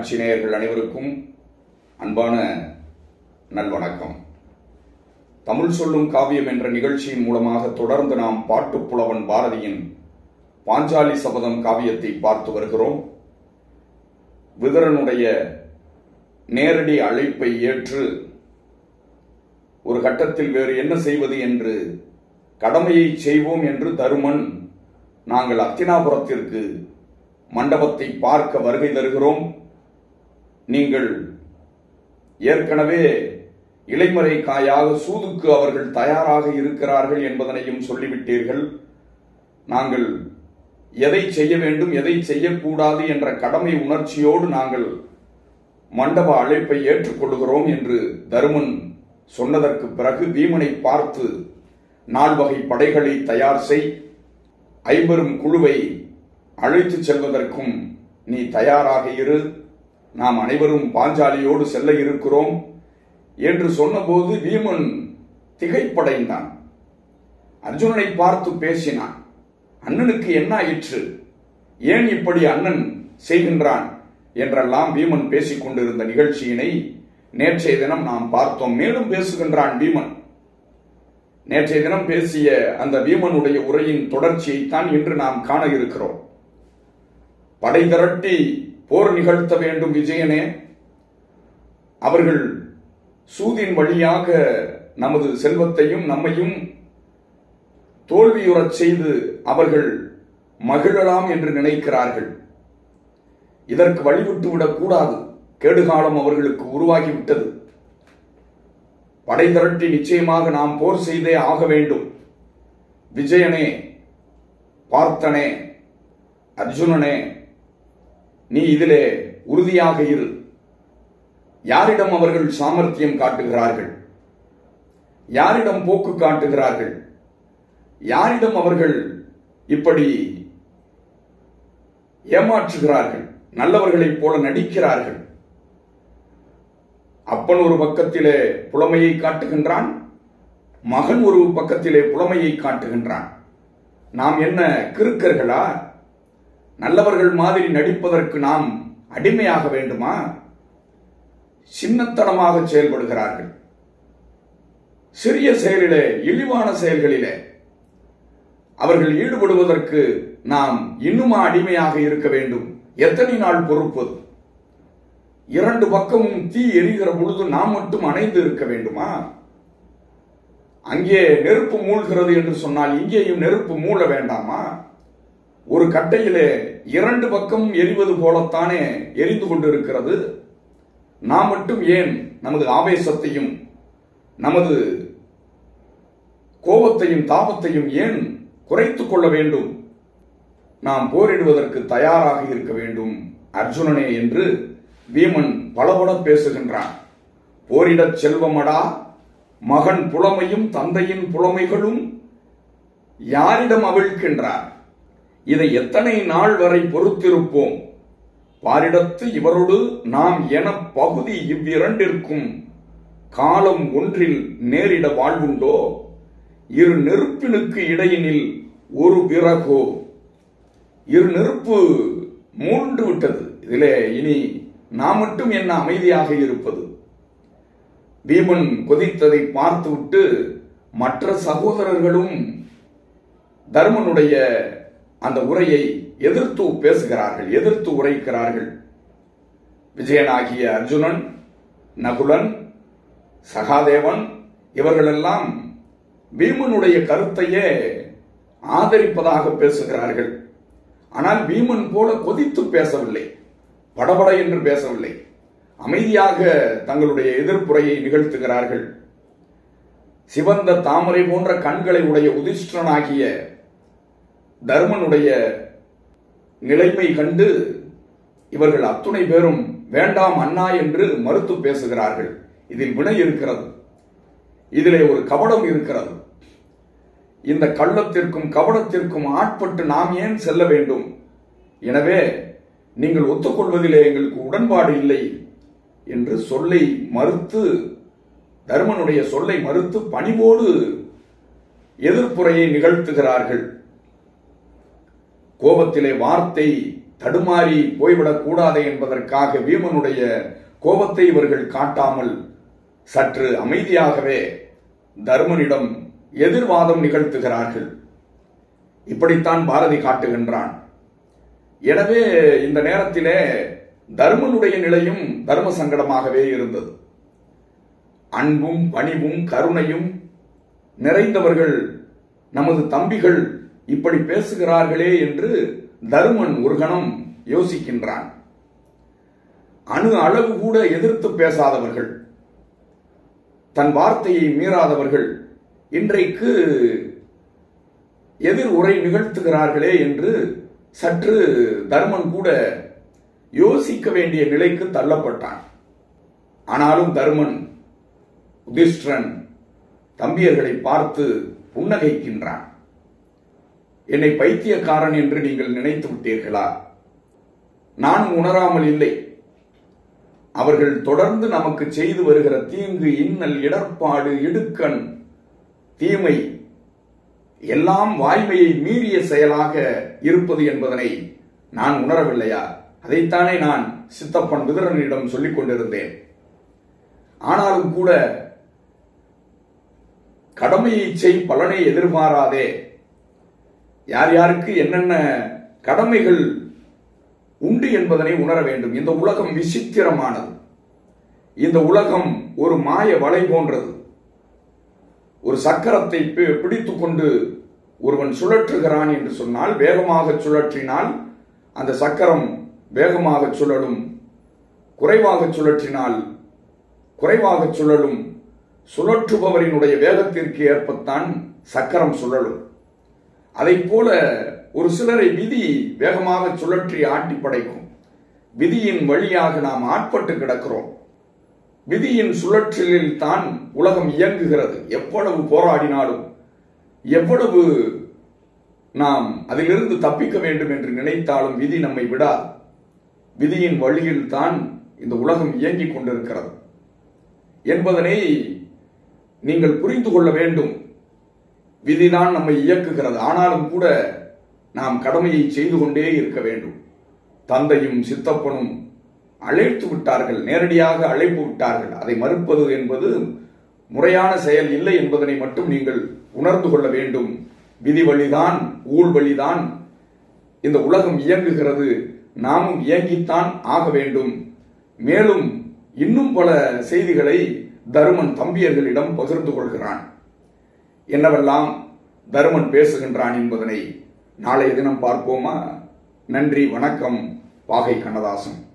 தொலைக்காட்சி நேயர்கள் அனைவருக்கும் அன்பான நல்வணக்கம் தமிழ் சொல்லும் காவியம் என்ற நிகழ்ச்சியின் மூலமாக தொடர்ந்து நாம் பாட்டுப்புலவன் பாரதியின் பாஞ்சாலி சபதம் காவியத்தை பார்த்து வருகிறோம் விதரனுடைய நேரடி அழைப்பை ஏற்று ஒரு கட்டத்தில் வேறு என்ன செய்வது என்று கடமையை செய்வோம் என்று தருமன் நாங்கள் அத்தினாபுரத்திற்கு மண்டபத்தை பார்க்க வருகை தருகிறோம் நீங்கள் ஏற்கனவே இலைமறை காயாக சூதுக்கு அவர்கள் தயாராக இருக்கிறார்கள் என்பதனையும் சொல்லிவிட்டீர்கள் நாங்கள் எதை செய்ய வேண்டும் எதை செய்யக்கூடாது என்ற கடமை உணர்ச்சியோடு நாங்கள் மண்டப அழைப்பை ஏற்றுக்கொள்கிறோம் என்று தருமன் சொன்னதற்கு பிறகு பீமனை பார்த்து நால்வகை படைகளை தயார் செய் ஐம்பெரும் குழுவை அழைத்து செல்வதற்கும் நீ தயாராக இரு நாம் அனைவரும் பாஞ்சாலியோடு செல்ல இருக்கிறோம் என்று சொன்னபோது பீமன் திகைப்படைந்தான் அர்ஜுனனை பார்த்து பேசினான் அண்ணனுக்கு என்ன ஆயிற்று ஏன் இப்படி அண்ணன் செய்கின்றான் என்றெல்லாம் பீமன் பேசிக் கொண்டிருந்த நிகழ்ச்சியினை நேற்றைய தினம் நாம் பார்த்தோம் மேலும் பேசுகின்றான் பீமன் நேற்றைய தினம் பேசிய அந்த பீமனுடைய உரையின் தொடர்ச்சியைத்தான் இன்று நாம் காண இருக்கிறோம் படை திரட்டி போர் நிகழ்த்த வேண்டும் விஜயனே அவர்கள் சூதின் வழியாக நமது செல்வத்தையும் நம்மையும் தோல்வியுறச் செய்து அவர்கள் மகிழலாம் என்று நினைக்கிறார்கள் இதற்கு வழிவிட்டு விடக்கூடாது கேடுகாலம் அவர்களுக்கு உருவாகிவிட்டது படை திரட்டி நிச்சயமாக நாம் போர் செய்தே ஆக வேண்டும் விஜயனே பார்த்தனே அர்ஜுனனே நீ இதிலே உறுதியாக இரு யாரிடம் அவர்கள் சாமர்த்தியம் காட்டுகிறார்கள் யாரிடம் போக்கு காட்டுகிறார்கள் யாரிடம் அவர்கள் இப்படி ஏமாற்றுகிறார்கள் நல்லவர்களைப் போல நடிக்கிறார்கள் அப்பன் ஒரு பக்கத்திலே புலமையை காட்டுகின்றான் மகன் ஒரு பக்கத்திலே புலமையை காட்டுகின்றான் நாம் என்ன கிறுக்கர்களா நல்லவர்கள் மாதிரி நடிப்பதற்கு நாம் அடிமையாக வேண்டுமா சின்னத்தனமாக செயல்படுகிறார்கள் சிறிய செயலிலே இழிவான செயல்களிலே அவர்கள் ஈடுபடுவதற்கு நாம் இன்னுமா அடிமையாக இருக்க வேண்டும் எத்தனை நாள் பொறுப்பது இரண்டு பக்கமும் தீ எரிகிற பொழுது நாம் மட்டும் அணைந்து இருக்க வேண்டுமா அங்கே நெருப்பு மூழ்கிறது என்று சொன்னால் இங்கேயும் நெருப்பு மூழ வேண்டாமா ஒரு கட்டையிலே இரண்டு பக்கமும் எரிவது போலத்தானே எரிந்து கொண்டிருக்கிறது நாம் மட்டும் ஏன் நமது ஆவேசத்தையும் நமது கோபத்தையும் தாபத்தையும் ஏன் குறைத்துக் கொள்ள வேண்டும் நாம் போரிடுவதற்கு தயாராக இருக்க வேண்டும் அர்ஜுனனே என்று பீமன் பலபட பேசுகின்றான் போரிடச் செல்வமடா மகன் புலமையும் தந்தையின் புலமைகளும் யாரிடம் அவிழ்க்கின்றார் இதை எத்தனை நாள் வரை பொறுத்திருப்போம் பாரிடத்து இவரோடு நாம் என பகுதி இவ்விரண்டிற்கும் காலம் ஒன்றில் நேரிட வாழ்வுண்டோ இரு நெருப்பினுக்கு இடையினில் ஒரு விறகோ இரு நெருப்பு மூன்று விட்டது இதிலே இனி நாம் மட்டும் என்ன அமைதியாக இருப்பது பீமன் கொதித்ததை பார்த்துவிட்டு மற்ற சகோதரர்களும் தர்மனுடைய அந்த உரையை எதிர்த்து பேசுகிறார்கள் எதிர்த்து உரைக்கிறார்கள் விஜயனாகிய அர்ஜுனன் நகுலன் சகாதேவன் இவர்களெல்லாம் பீமனுடைய கருத்தையே ஆதரிப்பதாக பேசுகிறார்கள் ஆனால் பீமன் போல கொதித்து பேசவில்லை படபட என்று பேசவில்லை அமைதியாக தங்களுடைய எதிர்ப்புரையை நிகழ்த்துகிறார்கள் சிவந்த தாமரை போன்ற கண்களை உடைய உதிஷ்டனாகிய தர்மனுடைய நிலைமை கண்டு இவர்கள் அத்துணை பேரும் வேண்டாம் அண்ணா என்று மறுத்து பேசுகிறார்கள் இதில் வினை இருக்கிறது இதிலே ஒரு கபடம் இருக்கிறது இந்த கள்ளத்திற்கும் கபடத்திற்கும் ஆட்பட்டு நாம் ஏன் செல்ல வேண்டும் எனவே நீங்கள் ஒத்துக்கொள்வதிலே எங்களுக்கு உடன்பாடு இல்லை என்று சொல்லை மறுத்து தர்மனுடைய சொல்லை மறுத்து பணிவோடு எதிர்ப்புரையை நிகழ்த்துகிறார்கள் கோபத்திலே வார்த்தை தடுமாறி போய்விடக் கூடாது என்பதற்காக வீமனுடைய கோபத்தை இவர்கள் காட்டாமல் சற்று அமைதியாகவே தர்மனிடம் எதிர்வாதம் நிகழ்த்துகிறார்கள் இப்படித்தான் பாரதி காட்டுகின்றான் எனவே இந்த நேரத்திலே தர்மனுடைய நிலையும் தர்ம சங்கடமாகவே இருந்தது அன்பும் பணிவும் கருணையும் நிறைந்தவர்கள் நமது தம்பிகள் இப்படி பேசுகிறார்களே என்று தருமன் ஒரு கணம் யோசிக்கின்றான் அணு அளவு கூட எதிர்த்து பேசாதவர்கள் தன் வார்த்தையை மீறாதவர்கள் இன்றைக்கு எதிர் உரை நிகழ்த்துகிறார்களே என்று சற்று தர்மன் கூட யோசிக்க வேண்டிய நிலைக்கு தள்ளப்பட்டான் ஆனாலும் தர்மன் உதிஷ்டிரன் தம்பியர்களை பார்த்து புன்னகைக்கின்றான் என்னை பைத்தியக்காரன் என்று நீங்கள் நினைத்து விட்டீர்களா நானும் உணராமல் இல்லை அவர்கள் தொடர்ந்து நமக்கு செய்து வருகிற தீங்கு இன்னல் இடர்பாடு இடுக்கண் தீமை எல்லாம் வாய்மையை மீறிய செயலாக இருப்பது என்பதனை நான் உணரவில்லையா அதைத்தானே நான் சித்தப்பன் விதரனிடம் சொல்லிக் கொண்டிருந்தேன் ஆனாலும் கூட கடமையை செய் பலனை எதிர்பாராதே யார் யாருக்கு என்னென்ன கடமைகள் உண்டு என்பதனை உணர வேண்டும் இந்த உலகம் விசித்திரமானது இந்த உலகம் ஒரு மாய வலை போன்றது ஒரு சக்கரத்தை பிடித்துக் கொண்டு ஒருவன் சுழற்றுகிறான் என்று சொன்னால் வேகமாக சுழற்றினால் அந்த சக்கரம் வேகமாக சுழலும் குறைவாக சுழற்றினால் குறைவாக சுழலும் சுழற்றுபவரினுடைய வேகத்திற்கு ஏற்பத்தான் சக்கரம் சுழலும் அதை போல ஒரு சிலரை விதி வேகமாக சுழற்றி ஆட்டி படைக்கும் விதியின் வழியாக நாம் ஆட்பட்டு கிடக்கிறோம் விதியின் சுழற்சியில் தான் உலகம் இயங்குகிறது எவ்வளவு போராடினாலும் எவ்வளவு நாம் அதிலிருந்து தப்பிக்க வேண்டும் என்று நினைத்தாலும் விதி நம்மை விடாது விதியின் வழியில் தான் இந்த உலகம் இயங்கிக் கொண்டிருக்கிறது என்பதனை நீங்கள் புரிந்து கொள்ள வேண்டும் விதிதான் நம்மை இயக்குகிறது ஆனாலும் கூட நாம் கடமையை செய்து கொண்டே இருக்க வேண்டும் தந்தையும் சித்தப்பனும் அழைத்து விட்டார்கள் நேரடியாக அழைப்பு விட்டார்கள் அதை மறுப்பது என்பது முறையான செயல் இல்லை என்பதனை மட்டும் நீங்கள் உணர்ந்து கொள்ள வேண்டும் விதி வழிதான் ஊழ் வழிதான் இந்த உலகம் இயங்குகிறது நாமும் இயங்கித்தான் ஆக வேண்டும் மேலும் இன்னும் பல செய்திகளை தருமன் தம்பியர்களிடம் பகிர்ந்து கொள்கிறான் என்னவெல்லாம் தருமன் பேசுகின்றான் என்பதனை நாளைய தினம் பார்ப்போமா நன்றி வணக்கம் பாகை கண்ணதாசன்